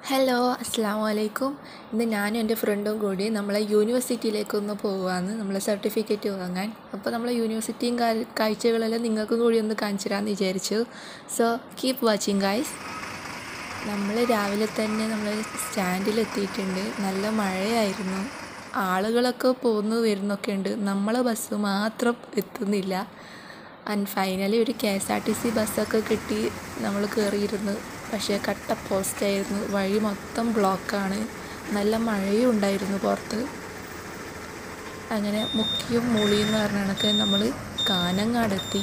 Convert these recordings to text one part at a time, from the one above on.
hello അസ്സാം വലൈക്കും ഇന്ന് ഞാനും എൻ്റെ ഫ്രണ്ടും കൂടി നമ്മളെ യൂണിവേഴ്സിറ്റിയിലേക്കൊന്ന് പോവാന്ന് നമ്മളെ സർട്ടിഫിക്കറ്റ് വാങ്ങാൻ അപ്പോൾ നമ്മളെ യൂണിവേഴ്സിറ്റിയും കാ- കാഴ്ചകളെല്ലാം നിങ്ങൾക്കും കൂടി ഒന്ന് കാണിച്ചു തരാമെന്ന് വിചാരിച്ചു സോ കീപ്പ് വാച്ചിങ് ഗൈസ് നമ്മൾ രാവിലെ തന്നെ നമ്മൾ സ്റ്റാൻഡിലെത്തിയിട്ടുണ്ട് നല്ല മഴയായിരുന്നു ആളുകളൊക്കെ പോന്നു വരുന്നൊക്കെ ഉണ്ട് നമ്മളെ ബസ് മാത്രം എത്തുന്നില്ല ആൻഡ് ഫൈനലി ഒരു K S R T C ബസ്സൊക്കെ കിട്ടി നമ്മൾ കയറിയിരുന്നു പക്ഷേ കട്ട പോസ്റ്റായിരുന്നു വഴി മൊത്തം ബ്ലോക്കാണ് നല്ല മഴയും ഉണ്ടായിരുന്നു പുറത്ത് അങ്ങനെ മുക്കിയും മൂളിയും എന്ന് പറഞ്ഞ കണക്ക് നമ്മൾ കാനങ്ങാടെത്തി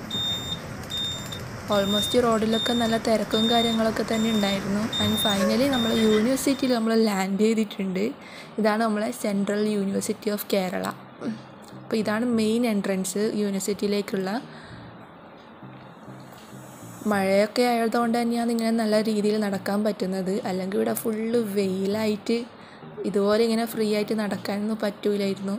ഓൾമോസ്റ്റ് റോഡിലൊക്കെ നല്ല തിരക്കും കാര്യങ്ങളൊക്കെ തന്നെ ഉണ്ടായിരുന്നു ആൻഡ് ഫൈനലി നമ്മൾ യൂണിവേഴ്സിറ്റിയിൽ നമ്മൾ ലാൻഡ് ചെയ്തിട്ടുണ്ട് ഇതാണ് നമ്മളെ സെൻട്രൽ യൂണിവേഴ്സിറ്റി ഓഫ് കേരള അപ്പോൾ ഇതാണ് മെയിൻ എൻട്രൻസ് യൂണിവേഴ്സിറ്റിയിലേക്കുള്ള മഴയൊക്കെ ആയതുകൊണ്ട് തന്നെയാണ് ഇങ്ങനെ നല്ല രീതിയിൽ നടക്കാൻ പറ്റുന്നത് അല്ലെങ്കിൽ ഇവിടെ ഫുള്ള് വെയിലായിട്ട് ഇതുപോലെ ഇങ്ങനെ ഫ്രീ ആയിട്ട് നടക്കാനൊന്നും പറ്റൂലായിരുന്നു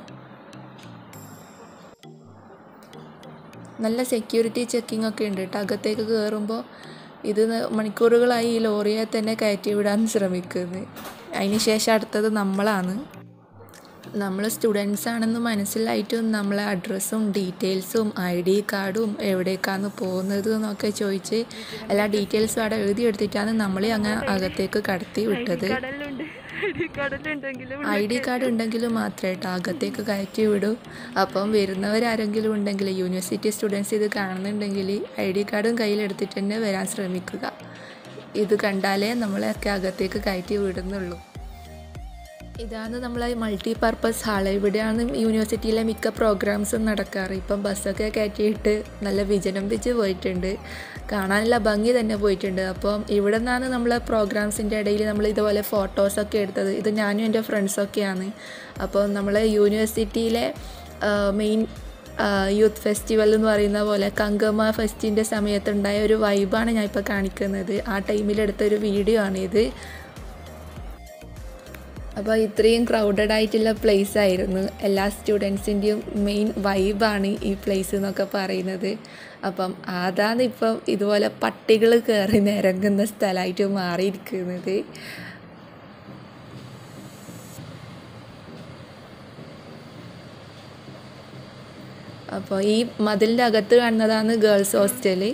നല്ല സെക്യൂരിറ്റി ചെക്കിംഗ് ഒക്കെ ഉണ്ട് കേട്ടോ അകത്തേക്ക് കയറുമ്പോൾ ഇത് ന- മണിക്കൂറുകളായി ഈ ലോറിയെ തന്നെ കയറ്റി വിടാൻ ശ്രമിക്കുന്നത് അതിന് ശേഷം അടുത്തത് നമ്മളാണ് നമ്മൾ സ്റ്റുഡൻസ് ആണെന്ന് മനസ്സിലായിട്ടും നമ്മളെ അഡ്രസ്സും ഡീറ്റെയിൽസും ഐ ഡി കാർഡും എവിടേക്കാണ് പോകുന്നത് എന്നൊക്കെ ചോദിച്ച് എല്ലാ ഡീറ്റെയിൽസും അവിടെ എഴുതിയെടുത്തിട്ടാണ് നമ്മളെ അങ്ങ് അകത്തേക്ക് കടത്തി വിട്ടത് കടലുണ്ട് ഐഡി കടലുണ്ടെങ്കിലും ഐ ഡി കാർഡ് ഉണ്ടെങ്കിൽ മാത്രമേ കേട്ടോ അകത്തേക്ക് കയറ്റി വിടൂ അപ്പം വരുന്നവരാരെങ്കിലും ഉണ്ടെങ്കിൽ യൂണിവേഴ്സിറ്റി സ്റ്റുഡൻസ് ഇത് കാണുന്നുണ്ടെങ്കിൽ ഐ ഡി കാർഡും കയ്യിലെടുത്തിട്ട് തന്നെ വരാൻ ശ്രമിക്കുക ഇത് കണ്ടാലേ നമ്മളെയൊക്കെ അകത്തേക്ക് കയറ്റി വിടുന്നുള്ളൂ ഇതാണ് നമ്മളെ മൾട്ടി പർപ്പസ് ഹാൾ ഇവിടെയാണ് യൂണിവേഴ്സിറ്റിയിലെ മിക്ക പ്രോഗ്രാംസും നടക്കാറ് ഇപ്പം ബസ്സൊക്കെ കയറ്റിയിട്ട് നല്ല വിജനംഭിച്ച് പോയിട്ടുണ്ട് കാണാനുള്ള ഭംഗി തന്നെ പോയിട്ടുണ്ട് അപ്പം ഇവിടെ നിന്നാണ് നമ്മളെ പ്രോഗ്രാംസിൻ്റെ ഇടയിൽ നമ്മൾ ഇതുപോലെ ഫോട്ടോസൊക്കെ എടുത്തത് ഇത് ഞാനും എൻ്റെ ഫ്രണ്ട്സൊക്കെയാണ് അപ്പോൾ നമ്മളെ യൂണിവേഴ്സിറ്റിയിലെ മെയിൻ യൂത്ത് ഫെസ്റ്റിവൽ എന്ന് പറയുന്ന പോലെ കങ്കമ ഫെസ്റ്റിൻ്റെ സമയത്തുണ്ടായ ഒരു വൈബാണ് ഞാൻ ഇപ്പോൾ കാണിക്കുന്നത് ആ ടൈമിലെടുത്ത ഒരു വീഡിയോ ആണിത് അപ്പോൾ ഇത്രയും ക്രൗഡഡ് ആയിട്ടുള്ള പ്ലേസ് ആയിരുന്നു എല്ലാ സ്റ്റുഡൻസിൻ്റെയും മെയിൻ വൈബാണ് ഈ പ്ലേസ് എന്നൊക്കെ പറയുന്നത് അപ്പം അതാണ് ഇപ്പം ഇതുപോലെ പട്ടികൾ കയറി നിരങ്ങുന്ന സ്ഥലമായിട്ട് മാറിയിരിക്കുന്നത് അപ്പോൾ ഈ മതിലിൻ്റെ അകത്ത് കാണുന്നതാണ് ഗേൾസ് ഹോസ്റ്റല്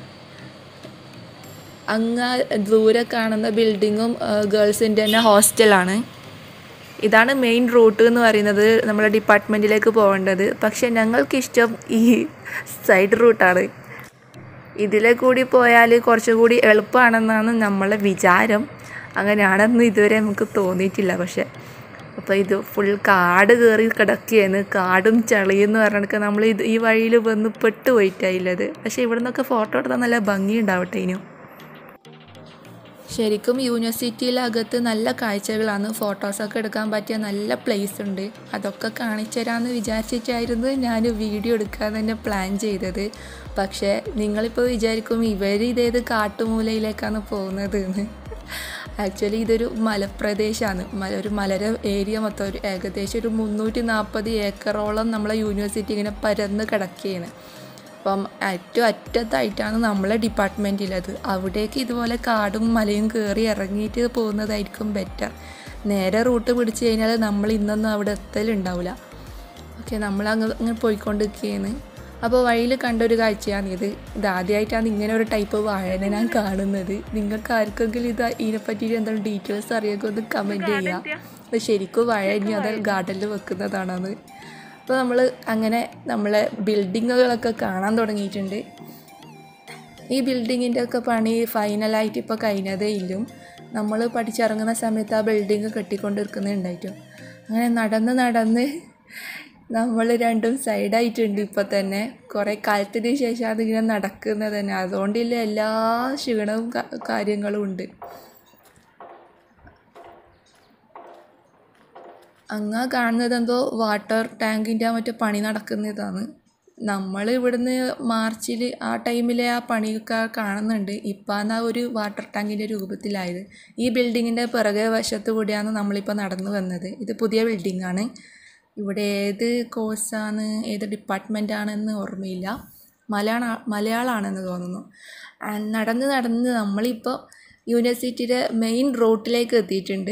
അങ്ങ് ദൂരെ കാണുന്ന ബിൽഡിങ്ങും ഗേൾസിൻ്റെ തന്നെ ഹോസ്റ്റലാണ് ഇതാണ് മെയിൻ റൂട്ട് എന്ന് പറയുന്നത് നമ്മുടെ ഡിപ്പാർട്ട്മെൻറ്റിലേക്ക് പോകേണ്ടത് പക്ഷെ ഞങ്ങൾക്കിഷ്ടം ഈ സൈഡ് റൂട്ടാണ് ഇതിലെ കൂടി പോയാൽ കുറച്ചുകൂടി എളുപ്പമാണെന്നാണ് നമ്മളെ വിചാരം അങ്ങനെയാണെന്ന് ഇതുവരെ നമുക്ക് തോന്നിയിട്ടില്ല പക്ഷെ അപ്പോൾ ഇത് ഫുൾ കാട് കയറി കിടക്കുകയാണ് കാടും ചളിയും എന്ന് പറഞ്ഞിട്ട് നമ്മൾ ഇത് ഈ വഴിയിൽ വന്ന് പെട്ടുപോയിട്ടായില്ലത് പക്ഷേ ഇവിടെ നിന്നൊക്കെ ഫോട്ടോ എടുത്താൽ നല്ല ഭംഗി ഉണ്ടാവട്ടെ ഇനിയും ശരിക്കും യൂണിവേഴ്സിറ്റിയിലകത്ത് നല്ല കാഴ്ചകളാണ് ഫോട്ടോസൊക്കെ എടുക്കാൻ പറ്റിയ നല്ല പ്ലേസ് ഉണ്ട് അതൊക്കെ കാണിച്ചു തരാമെന്ന് വിചാരിച്ചിട്ടായിരുന്നു ഞാൻ വീഡിയോ എടുക്കാൻ തന്നെ പ്ലാൻ ചെയ്തത് പക്ഷേ നിങ്ങളിപ്പോൾ വിചാരിക്കും ഇവർ ഇതേത് കാട്ടുമൂലയിലേക്കാണ് പോകുന്നത് എന്ന് ആക്ച്വലി ഇതൊരു മലപ്രദേശമാണ് മല ഒരു മലര ഏരിയ മൊത്തം ഒരു ഏകദേശം ഒരു മുന്നൂറ്റി നാൽപ്പത് ഏക്കറോളം നമ്മളെ യൂണിവേഴ്സിറ്റി ഇങ്ങനെ പരന്ന് കിടക്കുകയാണ് അപ്പം ഏറ്റവും അറ്റത്തായിട്ടാണ് നമ്മളെ ഡിപ്പാർട്ട്മെൻറ്റിലത് അവിടേക്ക് ഇതുപോലെ കാടും മലയും കയറി ഇറങ്ങിയിട്ട് പോകുന്നതായിരിക്കും ബെറ്റർ നേരെ റൂട്ട് പിടിച്ച് കഴിഞ്ഞാൽ നമ്മൾ ഇന്നൊന്നും അവിടെ എത്തലുണ്ടാവില്ല ഓക്കെ നമ്മൾ അങ്ങ് അങ്ങനെ പോയിക്കൊണ്ടിരിക്കുകയാണ് അപ്പോൾ വഴിയിൽ കണ്ടൊരു കാഴ്ചയാണിത് ഇത് ആദ്യമായിട്ടാണ് ഇങ്ങനെ ഒരു ടൈപ്പ് വാഴനെ ഞാൻ കാണുന്നത് നിങ്ങൾക്ക് ആർക്കെങ്കിലും ഇത് ഇതിനെപ്പറ്റിയിട്ട് എന്തെങ്കിലും ഡീറ്റെയിൽസ് അറിയാമെങ്കിൽ ഒന്ന് കമൻറ്റ് ചെയ്യാം അത് ശരിക്കും വാഴ ഇനി അത് ഗാർഡനിൽ വെക്കുന്നതാണെന്ന് അപ്പോൾ നമ്മൾ അങ്ങനെ നമ്മളെ ബിൽഡിങ്ങുകളൊക്കെ കാണാൻ തുടങ്ങിയിട്ടുണ്ട് ഈ ബിൽഡിങ്ങിൻ്റെ ഒക്കെ പണി ഫൈനലായിട്ട് ഇപ്പോൾ കഴിഞ്ഞതേ ഇല്ലും നമ്മൾ പഠിച്ചിറങ്ങുന്ന സമയത്ത് ആ ബിൽഡിങ് കെട്ടിക്കൊണ്ടിരിക്കുന്നുണ്ടായിട്ടും അങ്ങനെ നടന്ന് നടന്ന് നമ്മൾ രണ്ടും സൈഡായിട്ടുണ്ട് ഇപ്പോൾ തന്നെ കുറേ കാലത്തിന് ശേഷമാണ് ഇങ്ങനെ നടക്കുന്നത് തന്നെ അതുകൊണ്ടില്ല എല്ലാ ക്ഷീണവും ക- കാര്യങ്ങളും ഉണ്ട് അങ്ങ് കാണുന്നത് എന്തോ വാട്ടർ ടാങ്കിൻ്റെ മറ്റേ പണി നടക്കുന്നതാണ് നമ്മൾ ഇവിടുന്ന് മാർച്ചിൽ ആ ടൈമിലെ ആ പണിയൊക്കെ കാണുന്നുണ്ട് ഇപ്പം ആ ഒരു വാട്ടർ ടാങ്കിൻ്റെ രൂപത്തിലായത് ഈ ബിൽഡിങ്ങിൻ്റെ പിറകെ വശത്ത് കൂടിയാണ് നമ്മളിപ്പോൾ നടന്നു വന്നത് ഇത് പുതിയ ബിൽഡിങ്ങാണ് ഇവിടെ ഏത് കോഴ്സാണ് ഏത് ഡിപ്പാർട്ട്മെൻ്റ് ആണെന്ന് ഓർമ്മയില്ല മലയാള മലയാളമാണെന്ന് തോന്നുന്നു ആ, നടന്ന് നടന്ന് നമ്മളിപ്പോൾ യൂണിവേഴ്സിറ്റിയുടെ മെയിൻ റോട്ടിലേക്ക് എത്തിയിട്ടുണ്ട്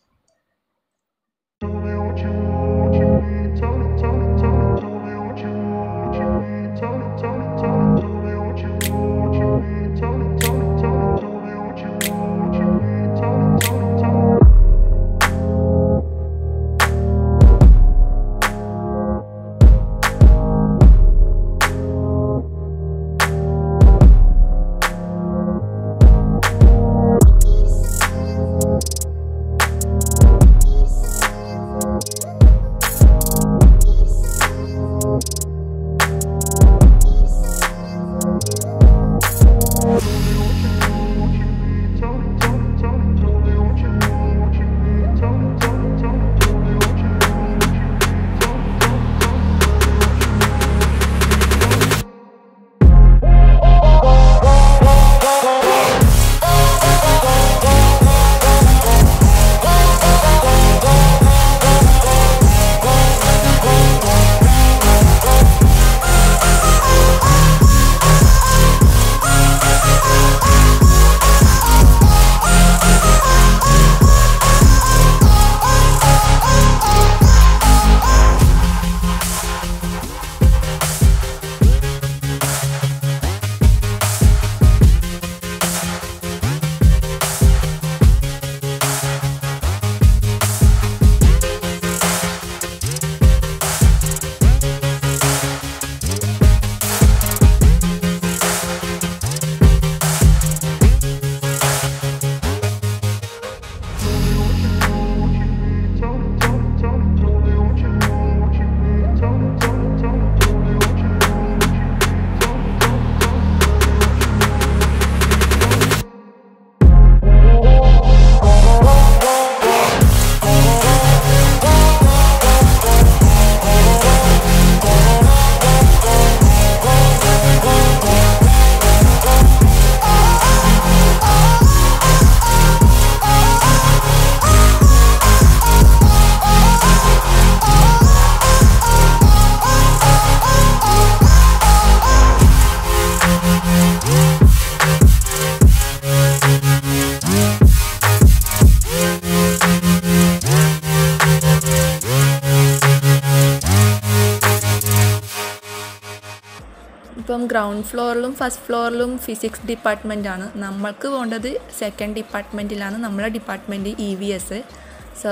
ഇപ്പം ഗ്രൗണ്ട് ഫ്ലോറിലും ഫസ്റ്റ് ഫ്ലോറിലും ഫിസിക്സ് ഡിപ്പാർട്ട്മെൻറ്റാണ് നമ്മൾക്ക് പോകേണ്ടത് സെക്കൻഡ് ഡിപ്പാർട്ട്മെൻറ്റിലാണ് നമ്മളെ department E V S so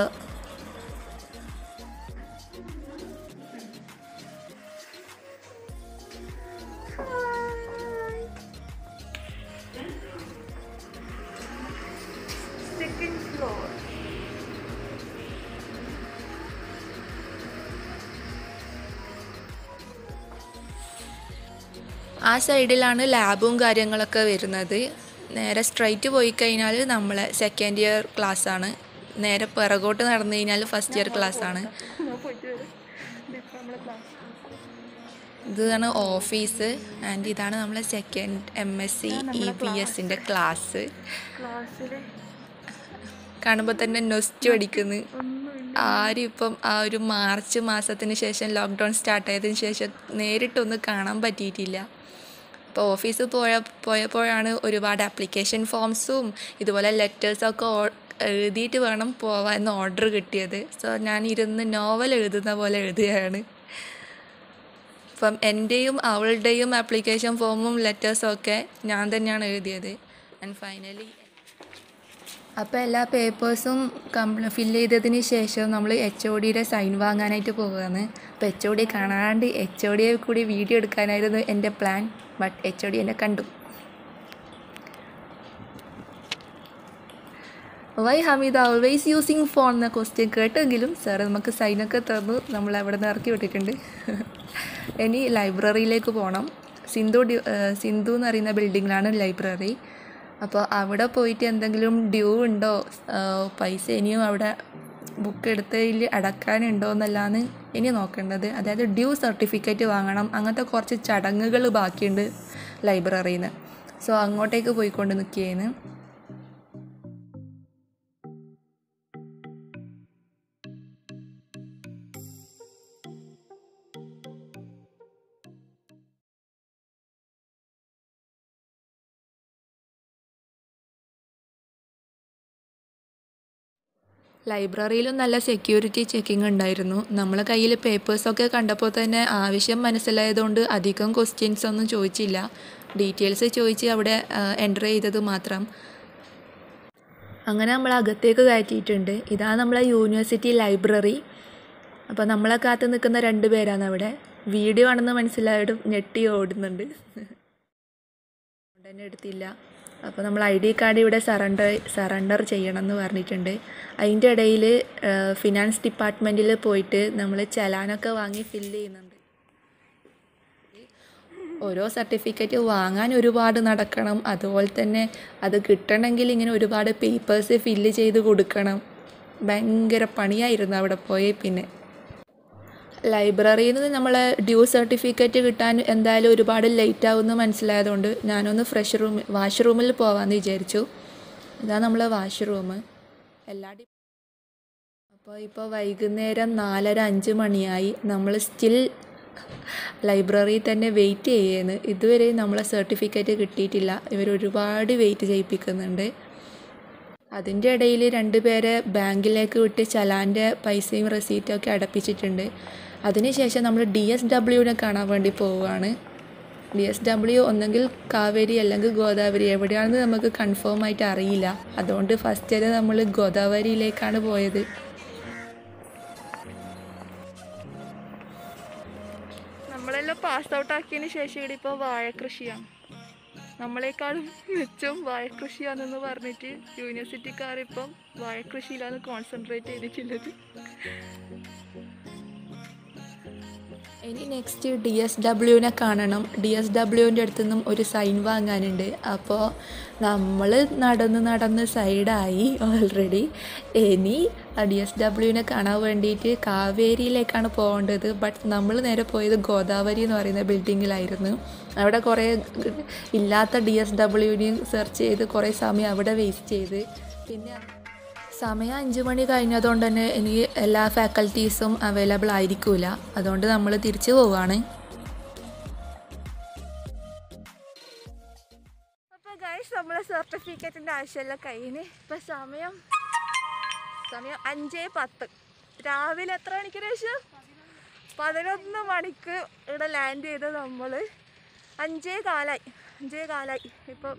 second floor ആ സൈഡിലാണ് ലാബും കാര്യങ്ങളൊക്കെ വരുന്നത് നേരെ സ്ട്രൈറ്റ് പോയി കഴിഞ്ഞാൽ നമ്മളെ സെക്കൻഡ് ഇയർ ക്ലാസ് ആണ് നേരെ പിറകോട്ട് നടന്നു കഴിഞ്ഞാൽ ഫസ്റ്റ് ഇയർ ക്ലാസ് ആണ് ഞാൻ പോയിട്ട് വരാം ഇതിപ്പോൾ നമ്മളെ ക്ലാസ് ഇതാണ് ഓഫീസ് ആൻഡ് ഇതാണ് നമ്മളെ second M S C E P എസിൻ്റെ ക്ലാസ് ക്ലാസ്സിൽ കാണുമ്പോൾ തന്നെ നൊസ്റ്റ് പഠിക്കുന്നു ഒന്നുമില്ല ആരും ഇപ്പം ആ ഒരു മാർച്ച് മാസത്തിന് ശേഷം ലോക്ക്ഡൗൺ സ്റ്റാർട്ട് ആയതിനു ശേഷം നേരിട്ടൊന്നും കാണാൻ പറ്റിയിട്ടില്ല അപ്പോൾ ഓഫീസിൽ പോയ പോയപ്പോഴാണ് ഒരുപാട് ആപ്ലിക്കേഷൻ ഫോംസും ഇതുപോലെ ലെറ്റേഴ്സൊക്കെ എഴുതിയിട്ട് വേണം പോവാൻ ഓർഡർ കിട്ടിയത് സോ ഞാൻ ഇരുന്ന് നോവൽ എഴുതുന്ന പോലെ എഴുതുകയാണ് അപ്പം എൻ്റെയും അവളുടെയും ആപ്ലിക്കേഷൻ ഫോമും ലെറ്റേഴ്സും ഒക്കെ ഞാൻ തന്നെയാണ് എഴുതിയത് ആൻഡ് ഫൈനലി അപ്പോൾ എല്ലാ പേപ്പേഴ്സും കംപ്ലീ ഫില്ല് ചെയ്തതിന് ശേഷം നമ്മൾ എച്ച് ഒ ഡിയുടെ സൈൻ വാങ്ങാനായിട്ട് പോവുകയാണ് അപ്പോൾ എച്ച് ഒ ഡി കാണാണ്ട് എച്ച് ഒ ഡിയെ കൂടി വീഡിയോ എടുക്കാനായിരുന്നു എൻ്റെ plan but H O D എന്നെ കണ്ടു why Hameed always using phone എന്ന ക്വസ്റ്റ്യൻ കേട്ടെങ്കിലും സാർ നമുക്ക് സൈനൊക്കെ തന്നു നമ്മൾ അവിടെ നിന്ന് ഇറക്കി വിട്ടിട്ടുണ്ട് ഇനി ലൈബ്രറിയിലേക്ക് പോകണം സിന്ധു ഡ്യൂ സിന്ധു എന്ന് പറയുന്ന ബിൽഡിങ്ങിലാണ് ലൈബ്രറി അപ്പോൾ അവിടെ പോയിട്ട് എന്തെങ്കിലും ഡ്യൂ ഉണ്ടോ ആ, പൈസ ഇനിയും അവിടെ ബുക്ക് എടുത്തതിൽ അടക്കാനുണ്ടോ എന്നല്ലാണ് ഇനി നോക്കേണ്ടത് അതായത് ഡ്യൂ സർട്ടിഫിക്കറ്റ് വാങ്ങണം അങ്ങനത്തെ കുറച്ച് ചടങ്ങുകൾ ബാക്കിയുണ്ട് ലൈബ്രറിയിൽ നിന്ന് സോ അങ്ങോട്ടേക്ക് പോയിക്കൊണ്ട് നിൽക്കുകയാണ് ലൈബ്രറിയിലും നല്ല സെക്യൂരിറ്റി ചെക്കിംഗ് ഉണ്ടായിരുന്നു നമ്മളെ കയ്യിൽ പേപ്പേഴ്സൊക്കെ കണ്ടപ്പോൾ തന്നെ ആവശ്യം മനസ്സിലായതുകൊണ്ട് അധികം ക്വസ്റ്റ്യൻസ് ഒന്നും ചോദിച്ചില്ല ഡീറ്റെയിൽസ് ചോദിച്ച് അവിടെ എൻ്റർ ചെയ്തത് മാത്രം അങ്ങനെ നമ്മൾ അകത്തേക്ക് കയറ്റിയിട്ടുണ്ട് ഇതാണ് നമ്മളെ യൂണിവേഴ്സിറ്റി ലൈബ്രറി അപ്പോൾ നമ്മളെ കാത്ത് നിൽക്കുന്ന രണ്ട് പേരാണ് അവിടെ വീഡിയോ ആണെന്ന് മനസ്സിലായിട്ടും ഞെട്ടി ഓടുന്നുണ്ട് അതുകൊണ്ട് തന്നെ എടുത്തില്ല അപ്പോൾ നമ്മൾ ഐ ഡി കാർഡ് ഇവിടെ സറണ്ടർ സറണ്ടർ ചെയ്യണം എന്ന് പറഞ്ഞിട്ടുണ്ട് അതിൻ്റെ ഇടയിൽ ഫിനാൻസ് ഡിപ്പാർട്ട്മെൻറ്റിൽ പോയിട്ട് നമ്മൾ ചലാനൊക്കെ വാങ്ങി ഫില്ല് ചെയ്യുന്നുണ്ട് ഓരോ സർട്ടിഫിക്കറ്റ് വാങ്ങാൻ ഒരുപാട് നടക്കണം അതുപോലെ തന്നെ അത് കിട്ടണമെങ്കിൽ ഇങ്ങനെ ഒരുപാട് പേപ്പേഴ്സ് ഫില്ല് ചെയ്ത് കൊടുക്കണം ഭയങ്കര പണിയായിരുന്നു അവിടെ പോയി പിന്നെ ലൈബ്രറിയിൽ നിന്ന് നമ്മളെ ഡ്യൂ സർട്ടിഫിക്കറ്റ് കിട്ടാൻ എന്തായാലും ഒരുപാട് ലേറ്റ് ആവുമെന്ന് മനസ്സിലായതുകൊണ്ട് ഞാനൊന്ന് ഫ്രഷ് റൂം വാഷ് റൂമിൽ പോകാമെന്ന് വിചാരിച്ചു ഇതാണ് നമ്മളെ വാഷ് റൂം എല്ലാ ഡി അപ്പോൾ ഇപ്പോൾ വൈകുന്നേരം നാലര അഞ്ച് മണിയായി നമ്മൾ സ്റ്റിൽ ലൈബ്രറിയിൽ തന്നെ വെയിറ്റ് ചെയ്യുന്നു ഇതുവരെ നമ്മളെ സർട്ടിഫിക്കറ്റ് കിട്ടിയിട്ടില്ല ഇവർ ഒരുപാട് വെയിറ്റ് ചെയ്യിപ്പിക്കുന്നുണ്ട് അതിൻ്റെ ഇടയിൽ രണ്ട് പേരെ ബാങ്കിലേക്ക് വിട്ട് ചലാൻ്റെ പൈസയും റെസീറ്റും ഒക്കെ അടപ്പിച്ചിട്ടുണ്ട് അതിനുശേഷം നമ്മൾ ഡി എസ് ഡബ്ല്യുവിനെ കാണാൻ വേണ്ടി പോവുകയാണ് ഡി എസ് ഡബ്ല്യു ഒന്നെങ്കിൽ കാവേരി അല്ലെങ്കിൽ ഗോദാവരി എവിടെയാണെന്ന് നമുക്ക് കൺഫേം ആയിട്ട് അറിയില്ല അതുകൊണ്ട് ഫസ്റ്റ് നമ്മൾ ഗോദാവരിയിലേക്കാണ് പോയത് നമ്മളെല്ലാം പാസ് ഔട്ട് ആക്കിയതിന് ശേഷം ഇവിടെ ഇപ്പോൾ വാഴക്കൃഷിയാണ് നമ്മളെക്കാളും മെച്ചം വാഴക്കൃഷിയാണെന്ന് പറഞ്ഞിട്ട് യൂണിവേഴ്സിറ്റിക്കാർ ഇപ്പം വാഴക്കൃഷിയിലാണ് കോൺസെൻട്രേറ്റ് ചെയ്തിട്ടുള്ളത് ഇനി നെക്സ്റ്റ് ഡി എസ് ഡബ്ല്യുവിനെ കാണണം ഡി എസ് ഡബ്ല്യുവിൻ്റെ അടുത്ത് നിന്നും ഒരു സൈൻ വാങ്ങാനുണ്ട് അപ്പോൾ നമ്മൾ നടന്ന് നടന്ന് സൈഡായി ഓൾറെഡി ഇനി ഡി എസ് ഡബ്ല്യുവിനെ കാണാൻ വേണ്ടിയിട്ട് കാവേരിയിലേക്കാണ് പോകേണ്ടത് ബട്ട് നമ്മൾ നേരെ പോയത് ഗോദാവരി എന്ന് പറയുന്ന ബിൽഡിങ്ങിലായിരുന്നു അവിടെ കുറേ ഇല്ലാത്ത ഡി എസ് ഡബ്ല്യുവിനെയും സെർച്ച് ചെയ്ത് കുറേ സമയം അവിടെ വേസ്റ്റ് ചെയ്ത് പിന്നെ സമയം അഞ്ച് മണി കഴിഞ്ഞതുകൊണ്ട് തന്നെ എനിക്ക് എല്ലാ ഫാക്കൽറ്റീസും അവൈലബിൾ ആയിരിക്കില്ല അതുകൊണ്ട് നമ്മൾ തിരിച്ചു പോവുകയാണ് അപ്പോൾ ഗൈസ് നമ്മളെ സർട്ടിഫിക്കറ്റിൻ്റെ ആവശ്യമില്ല കയ്യിന് ഇപ്പം സമയം സമയം അഞ്ച് പത്ത് രാവിലെ എത്ര മണിക്ക് ശേഷം പതിനൊന്ന് മണിക്ക് ഇവിടെ ലാൻഡ് ചെയ്ത് നമ്മൾ അഞ്ചേ കാലായി അഞ്ചേ കാലായി ഇപ്പം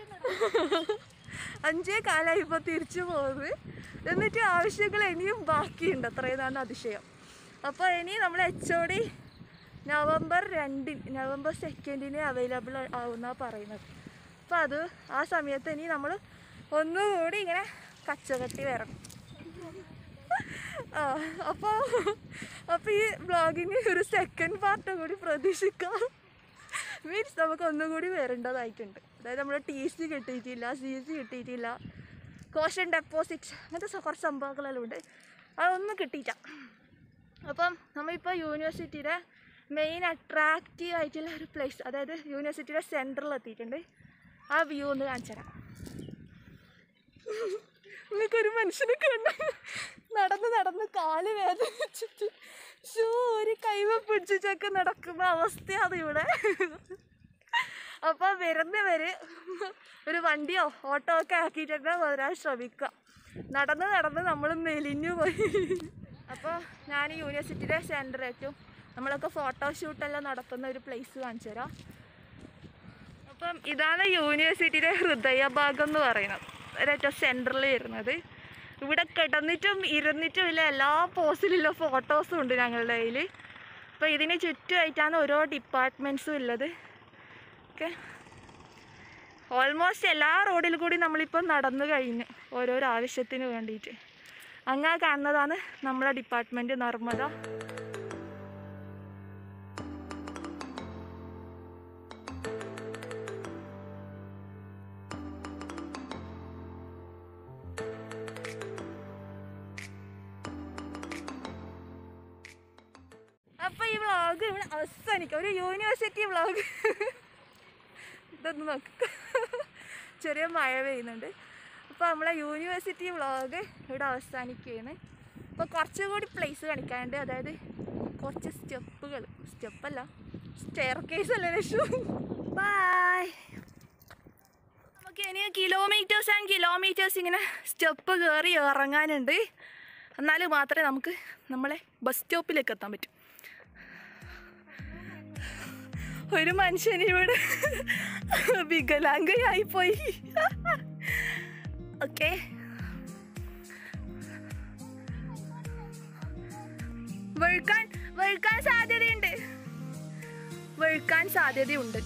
അഞ്ചേ കാലായി ഇപ്പോൾ തിരിച്ചു പോകുന്നത് എന്നിട്ട് ആവശ്യങ്ങൾ ഇനിയും ബാക്കിയുണ്ട് അത്രയുതാണ് അതിശയം അപ്പോൾ ഇനി നമ്മൾ എച്ച് ഒ ഡി നവംബർ രണ്ടിന് നവംബർ സെക്കൻഡിന് അവൈലബിൾ ആവുന്ന പറയുന്നത് അപ്പോൾ അത് ആ സമയത്ത് ഇനി നമ്മൾ ഒന്നുകൂടി ഇങ്ങനെ കച്ചകെട്ടി വരണം ആ അപ്പോൾ അപ്പോൾ ഈ ബ്ലോഗിന് ഒരു സെക്കൻഡ് പാർട്ട് കൂടി പ്രതീക്ഷിക്കാം മീൻസ് നമുക്ക് ഒന്നും കൂടി വരേണ്ടതായിട്ടുണ്ട് അതായത് നമ്മൾ ടി സി കിട്ടിയിട്ടില്ല സി സി കിട്ടിയിട്ടില്ല കോഷൻ ഡെപ്പോസിറ്റ് അങ്ങനത്തെ സ- കുറച്ച് സംഭവങ്ങളെല്ലാം ഉണ്ട് അതൊന്നും കിട്ടിയില്ല അപ്പം നമ്മളിപ്പോൾ യൂണിവേഴ്സിറ്റിയുടെ മെയിൻ അട്രാക്റ്റീവ് ആയിട്ടുള്ള ഒരു പ്ലേസ് അതായത് യൂണിവേഴ്സിറ്റിയുടെ സെൻറ്ററിൽ എത്തിയിട്ടുണ്ട് ആ വ്യൂ ഒന്ന് കാണിച്ചു തരാം നിങ്ങൾക്കൊരു മനുഷ്യനെ കണ്ട് നടന്ന് നടന്ന് കാല് വേദനിച്ചിട്ട് ഷൂ ഒരു കൈവ പിടിച്ചൊക്കെ നടക്കുന്ന അവസ്ഥയാണ് ഇവിടെ അപ്പോൾ വരുന്നവര് ഒരു വണ്ടിയോ ഓട്ടോ ഒക്കെ ആക്കിയിട്ട് തന്നെ വരാൻ ശ്രമിക്കുക നടന്ന് നടന്ന് നമ്മൾ മെലിഞ്ഞു പോയി അപ്പോൾ ഞാൻ യൂണിവേഴ്സിറ്റിയുടെ സെൻറ്ററിലേക്കും നമ്മളൊക്കെ ഫോട്ടോഷൂട്ടെല്ലാം നടത്തുന്ന ഒരു പ്ലേസ് കാണിച്ചു തരാം അപ്പം ഇതാണ് യൂണിവേഴ്സിറ്റിയുടെ ഹൃദയഭാഗം എന്ന് പറയുന്നത് ഒരേറ്റവും സെൻറ്ററിൽ വരുന്നത് ഇവിടെ കിടന്നിട്ടും ഇരുന്നിട്ടും ഇല്ല എല്ലാ പോസിലുള്ള ഫോട്ടോസും ഉണ്ട് ഞങ്ങളുടെ കയ്യിൽ അപ്പോൾ ഇതിന് ചുറ്റുമായിട്ടാണ് ഓരോ ഡിപ്പാർട്ട്മെൻറ്റ്സും ഉള്ളത് ഓക്കെ ഓൾമോസ്റ്റ് എല്ലാ റോഡിൽ കൂടി നമ്മളിപ്പോൾ നടന്നു കഴിഞ്ഞ് ഓരോരോ ആവശ്യത്തിന് വേണ്ടിയിട്ട് അങ്ങ് കാണുന്നതാണ് നമ്മളെ ഡിപ്പാർട്ട്മെൻറ്റ് നർമ്മദ അപ്പൊ ഈ വ്ളോഗ് ഇവിടെ അവസാനിക്കും ഒരു യൂണിവേഴ്സിറ്റി വ്ളോഗ് ഇതൊന്ന് നോക്ക് ചെറിയ മഴ പെയ്യുന്നുണ്ട് അപ്പോൾ നമ്മളെ യൂണിവേഴ്സിറ്റി വ്ളോഗ് ഇവിടെ അവസാനിക്കുകയാണ് അപ്പോൾ കുറച്ചുകൂടി പ്ലേസ് കാണിക്കാനുണ്ട് അതായത് കുറച്ച് സ്റ്റെപ്പുകൾ സ്റ്റെപ്പല്ല സ്റ്റെയർ കേസ് അല്ലേ രക്ഷു ബൈ നമുക്ക് ഓക്കെ ഇനി കിലോമീറ്റേഴ്സ് ആൻഡ് കിലോമീറ്റേഴ്സ് ഇങ്ങനെ സ്റ്റെപ്പ് കയറി ഇറങ്ങാനുണ്ട് എന്നാൽ മാത്രമേ നമുക്ക് നമ്മളെ ബസ് സ്റ്റോപ്പിലേക്ക് എത്താൻ പറ്റൂ ഒരു മനുഷ്യൻ ഇവിടെ വികലാംഗയായി പോയി ഓക്കെ വഴുക്കാൻ വഴുക്കാൻ സാധ്യതയുണ്ട് വഴുക്കാൻ സാധ്യതയുണ്ട്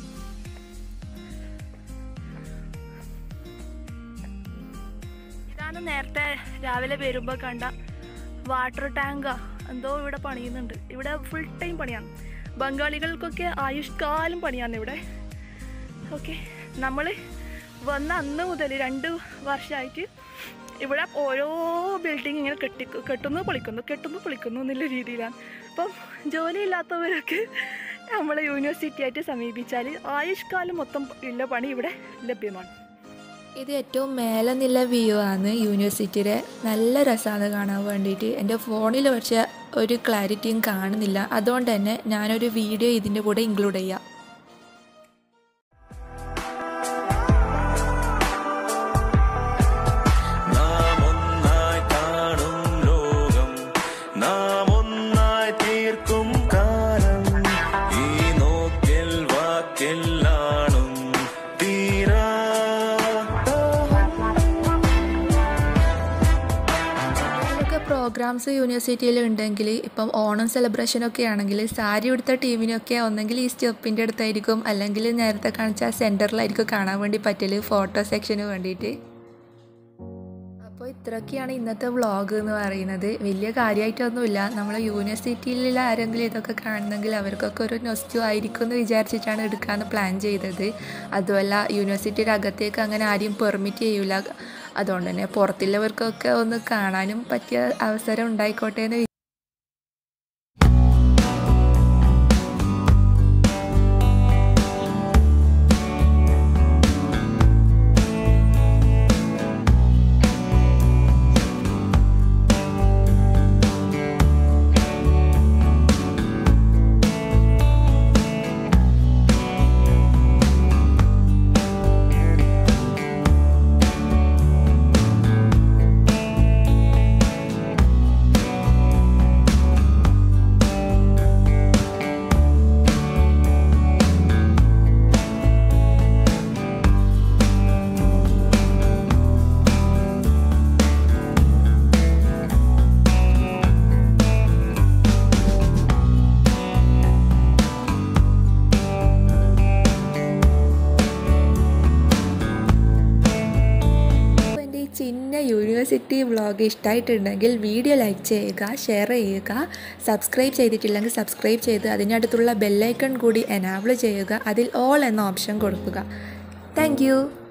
ഇതാണ് നേരത്തെ രാവിലെ വരുമ്പോൾ കണ്ട വാട്ടർ ടാങ്കാ എന്തോ ഇവിടെ പണിയുന്നുണ്ട് ഇവിടെ ഫുൾ ടൈം പണിയാണ് ബംഗാളികൾക്കൊക്കെ ആയുഷ്കാലം പണിയാണ് ഇവിടെ ഓക്കെ നമ്മൾ വന്ന അന്ന് മുതൽ രണ്ട് വർഷമായിട്ട് ഇവിടെ ഓരോ ബിൽഡിംഗ് ഇങ്ങനെ കെട്ടി കെട്ടുന്നു പൊളിക്കുന്നു കെട്ടുന്നു പൊളിക്കുന്നു എന്നുള്ള രീതിയിലാണ് അപ്പം ജോലിയില്ലാത്തവരൊക്കെ നമ്മളെ യൂണിവേഴ്സിറ്റി ആയിട്ട് സമീപിച്ചാൽ ആയുഷ്കാലം മൊത്തം ഉള്ള പണി ഇവിടെ ലഭ്യമാണ് ഇത് ഏറ്റവും മേലെ നില വ്യൂ ആണ് യൂണിവേഴ്സിറ്റിയുടെ നല്ല രസമാണ് കാണാൻ വേണ്ടിയിട്ട് എൻ്റെ ഫോണിൽ പക്ഷേ ഒരു ക്ലാരിറ്റിയും കാണുന്നില്ല അതുകൊണ്ട് തന്നെ ഞാനൊരു വീഡിയോ ഇതിൻ്റെ കൂടെ ഇൻക്ലൂഡ് ചെയ്യാം നാം ഒന്നായി കാണും ലോകം നാം ഒന്നായി തീർക്കും കാലം ഈ നോക്കിൽ വാക്കിലാണും തീരാ എന്തൊക്കെ പ്രോഗ്രാംസ് യൂണിവേഴ്സിറ്റിയിൽ ഉണ്ടെങ്കിൽ ഇപ്പം ഓണം സെലിബ്രേഷനൊക്കെ ആണെങ്കിൽ സാരി ഉടുത്ത ടീമിനൊക്കെ ഒന്നെങ്കിൽ ഈ സ്റ്റെപ്പിൻ്റെ അടുത്തായിരിക്കും അല്ലെങ്കിൽ നേരത്തെ കാണിച്ച സെൻറ്ററിലായിരിക്കും കാണാൻ വേണ്ടി പറ്റല് ഫോട്ടോ സെക്ഷന് വേണ്ടിയിട്ട് അപ്പോൾ ഇത്രയൊക്കെയാണ് ഇന്നത്തെ വ്ളോഗ് എന്ന് പറയുന്നത് വലിയ കാര്യമായിട്ടൊന്നുമില്ല നമ്മൾ യൂണിവേഴ്സിറ്റിയിലുള്ള ആരെങ്കിലും ഇതൊക്കെ കാണുന്നെങ്കിൽ അവർക്കൊക്കെ ഒരു നൊസ്റ്റു ആയിരിക്കും എന്ന് വിചാരിച്ചിട്ടാണ് എടുക്കാമെന്ന് പ്ലാൻ ചെയ്തത് അതുമല്ല യൂണിവേഴ്സിറ്റിയുടെ അകത്തേക്ക് അങ്ങനെ ആരെയും പെർമിറ്റ് ചെയ്യൂല അതുകൊണ്ട് തന്നെ പുറത്തുള്ളവർക്കൊക്കെ ഒന്ന് കാണാനും പറ്റിയ അവസരം ഉണ്ടായിക്കോട്ടെ എന്ന് വി- അപ്പോൾ എൻ്റെ ഈ ചിന്ന യൂണിവേഴ്സിറ്റി വ്ളോഗ് ഇഷ്ടമായിട്ടുണ്ടെങ്കിൽ വീഡിയോ ലൈക്ക് ചെയ്യുക ഷെയർ ചെയ്യുക സബ്സ്ക്രൈബ് ചെയ്തിട്ടില്ലെങ്കിൽ സബ്സ്ക്രൈബ് ചെയ്ത് അതിനടുത്തുള്ള ബെല്ലൈക്കൺ കൂടി എനാബിൾ ചെയ്യുക അതിൽ ഓൾ എന്ന ഓപ്ഷൻ കൊടുക്കുക താങ്ക്